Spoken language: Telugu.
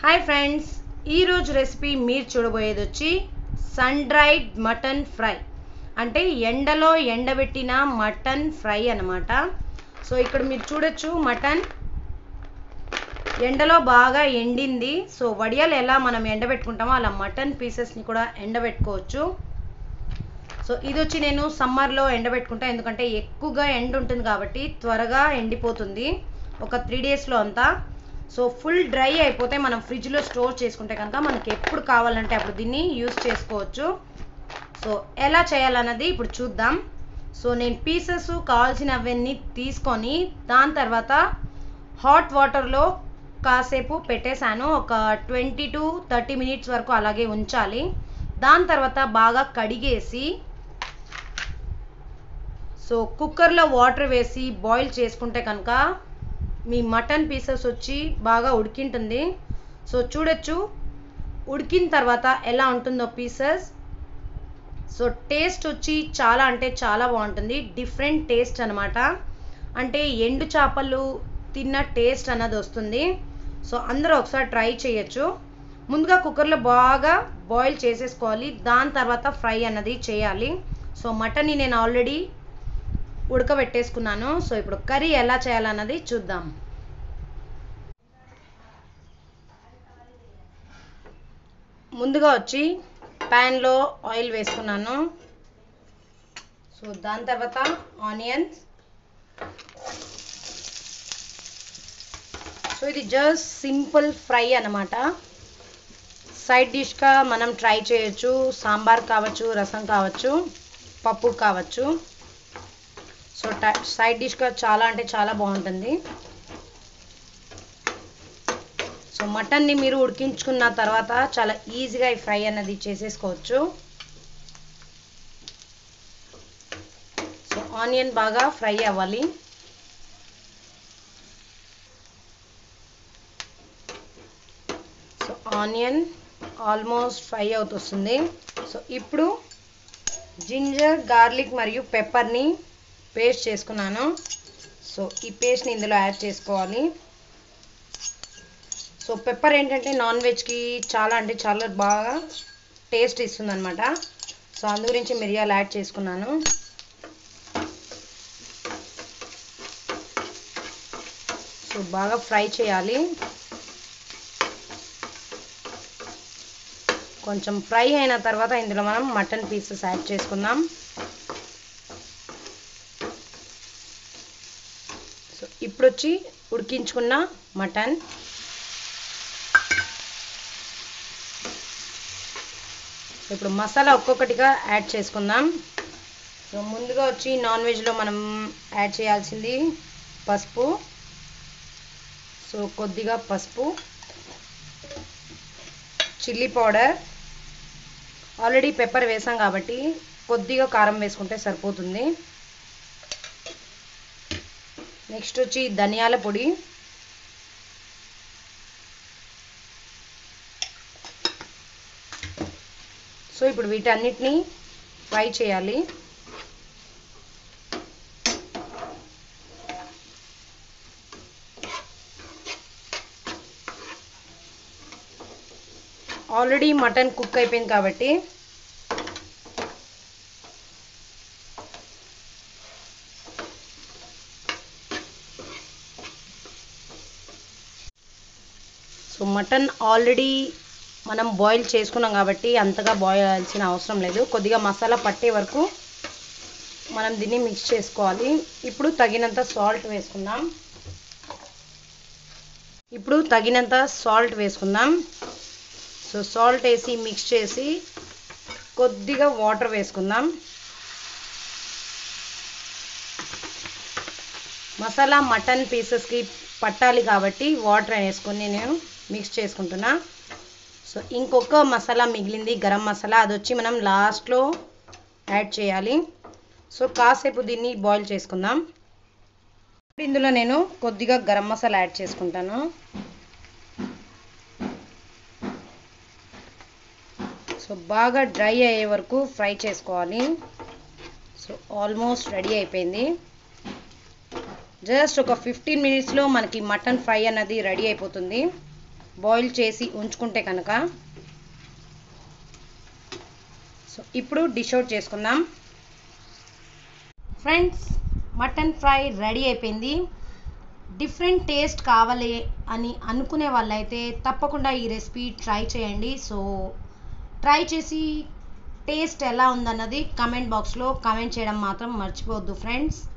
హాయ్ ఫ్రెండ్స్ ఈరోజు రెసిపీ మీరు చూడబోయేది వచ్చి సన్ డ్రైడ్ మటన్ ఫ్రై అంటే ఎండలో ఎండబెట్టిన మటన్ ఫ్రై అన్నమాట సో ఇక్కడ మీరు చూడొచ్చు మటన్ ఎండలో బాగా ఎండింది సో వడియాలు ఎలా మనం ఎండబెట్టుకుంటామో అలా మటన్ పీసెస్ని కూడా ఎండబెట్టుకోవచ్చు సో ఇది వచ్చి నేను సమ్మర్లో ఎండబెట్టుకుంటా ఎందుకంటే ఎక్కువగా ఎండ ఉంటుంది కాబట్టి త్వరగా ఎండిపోతుంది ఒక త్రీ డేస్లో అంతా సో ఫుల్ డ్రై అయిపోతే మనం ఫ్రిడ్జ్లో స్టోర్ చేసుకుంటే కనుక మనకి ఎప్పుడు కావాలంటే అప్పుడు దీన్ని యూస్ చేసుకోవచ్చు సో ఎలా చేయాలన్నది ఇప్పుడు చూద్దాం సో నేను పీసెస్ కావాల్సినవన్నీ తీసుకొని దాని తర్వాత హాట్ వాటర్లో కాసేపు పెట్టేశాను ఒక ట్వంటీ టు థర్టీ మినిట్స్ వరకు అలాగే ఉంచాలి దాని తర్వాత బాగా కడిగేసి సో కుక్కర్లో వాటర్ వేసి బాయిల్ చేసుకుంటే కనుక మీ మటన్ పీసెస్ వచ్చి బాగా ఉడికింటుంది సో చూడొచ్చు ఉడికిన తర్వాత ఎలా ఉంటుందో పీసెస్ సో టేస్ట్ వచ్చి చాలా అంటే చాలా బాగుంటుంది డిఫరెంట్ టేస్ట్ అనమాట అంటే ఎండు చేపలు తిన్న టేస్ట్ అన్నది వస్తుంది సో అందరూ ఒకసారి ట్రై చేయొచ్చు ముందుగా కుక్కర్లో బాగా బాయిల్ చేసేసుకోవాలి దాని తర్వాత ఫ్రై అన్నది చేయాలి సో మటన్ని నేను ఆల్రెడీ ఉడకబెట్టేసుకున్నాను సో ఇప్పుడు కర్రీ ఎలా చేయాలన్నది చూద్దాం ముందుగా వచ్చి ప్యాన్లో ఆయిల్ వేసుకున్నాను సో దాని తర్వాత ఆనియన్స్ సో ఇది జస్ట్ సింపుల్ ఫ్రై అనమాట సైడ్ డిష్గా మనం ట్రై చేయొచ్చు సాంబార్ కావచ్చు రసం కావచ్చు పప్పు కావచ్చు సో సైడ్ డిష్గా చాలా అంటే చాలా బాగుంటుంది సో మటన్ని మీరు ఉడికించుకున్న తర్వాత చాలా ఈజీగా ఈ ఫ్రై అన్నది చేసేసుకోవచ్చు సో ఆనియన్ బాగా ఫ్రై అవ్వాలి సో ఆనియన్ ఆల్మోస్ట్ ఫ్రై అవుతుంది సో ఇప్పుడు జింజర్ గార్లిక్ మరియు పెప్పర్ని పేస్ట్ చేసుకున్నాను సో ఈ పేస్ట్ని ఇందులో యాడ్ చేసుకోవాలి సో పెప్పర్ ఏంటంటే నాన్ వెజ్కి చాలా అంటే చాలా బాగా టేస్ట్ ఇస్తుంది అనమాట సో అందు గురించి మిరియాలు యాడ్ చేసుకున్నాను సో బాగా ఫ్రై చేయాలి కొంచెం ఫ్రై అయిన తర్వాత ఇందులో మనం మటన్ పీసెస్ యాడ్ చేసుకుందాం సో ఇప్పుడు వచ్చి ఉడికించుకున్న మటన్ ఇప్పుడు మసాలా ఒక్కొక్కటిగా యాడ్ చేసుకుందాం సో ముందుగా వచ్చి నాన్ వెజ్లో మనం యాడ్ చేయాల్సింది పసుపు సో కొద్దిగా పసుపు చిల్లీ పౌడర్ ఆల్రెడీ పెప్పర్ వేసాం కాబట్టి కొద్దిగా కారం వేసుకుంటే సరిపోతుంది నెక్స్ట్ వచ్చి ధనియాల పొడి సో ఇప్పుడు వీటన్నిటిని ఫ్రై చేయాలి ఆల్రెడీ మటన్ కుక్ అయిపోయింది కాబట్టి సో మటన్ ఆల్రెడీ మనం బాయిల్ చేసుకున్నాం కాబట్టి అంతగా బాయిల్ అవ్వాల్సిన అవసరం లేదు కొద్దిగా మసాలా పట్టే వరకు మనం దీన్ని మిక్స్ చేసుకోవాలి ఇప్పుడు తగినంత సాల్ట్ వేసుకుందాం ఇప్పుడు తగినంత సాల్ట్ వేసుకుందాం సో సాల్ట్ వేసి మిక్స్ చేసి కొద్దిగా వాటర్ వేసుకుందాం మసాలా మటన్ పీసెస్కి పట్టాలి కాబట్టి వాటర్ వేసుకొని నేను మిక్స్ చేసుకుంటున్నా సో ఇంకొక మసాలా మిగిలింది గరం మసాలా అది వచ్చి మనం లాస్ట్లో యాడ్ చేయాలి సో కాసేపు దీన్ని బాయిల్ చేసుకుందాం ఇందులో నేను కొద్దిగా గరం మసాలా యాడ్ చేసుకుంటాను సో బాగా డ్రై అయ్యే వరకు ఫ్రై చేసుకోవాలి సో ఆల్మోస్ట్ రెడీ అయిపోయింది జస్ట్ ఒక ఫిఫ్టీన్ మినిట్స్లో మనకి మటన్ ఫ్రై అన్నది రెడీ అయిపోతుంది బాయిల్ చేసి ఉంచుకుంటే కనుక సో ఇప్పుడు డిష్ అవుట్ చేసుకుందాం ఫ్రెండ్స్ మటన్ ఫ్రై రెడీ అయిపోయింది డిఫరెంట్ టేస్ట్ కావాలి అని అనుకునే వాళ్ళైతే తప్పకుండా ఈ రెసిపీ ట్రై చేయండి సో ట్రై చేసి టేస్ట్ ఎలా ఉందన్నది కమెంట్ బాక్స్లో కమెంట్ చేయడం మాత్రం మర్చిపోవద్దు ఫ్రెండ్స్